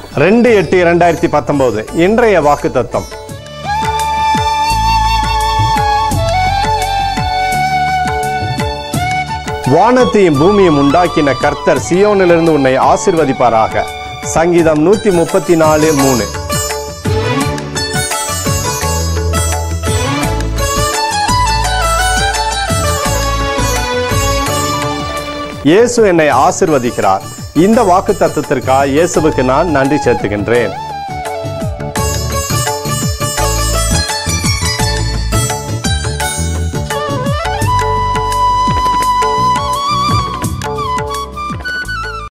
ரெண்டு எட்டு இரண்டாயிரத்தி பத்தொன்பது இன்றைய வாக்கு தத்தம் வானத்தையும் பூமியும் உண்டாக்கின கர்த்தர் சியோனிலிருந்து உன்னை ஆசிர்வதிப்பாராக சங்கீதம் நூத்தி முப்பத்தி நாலு மூணு இயேசு என்னை ஆசிர்வதிக்கிறார் இந்த வாக்கு தத்துவத்திற்காக இயேசுவுக்கு நான் நன்றி செலுத்துகின்றேன்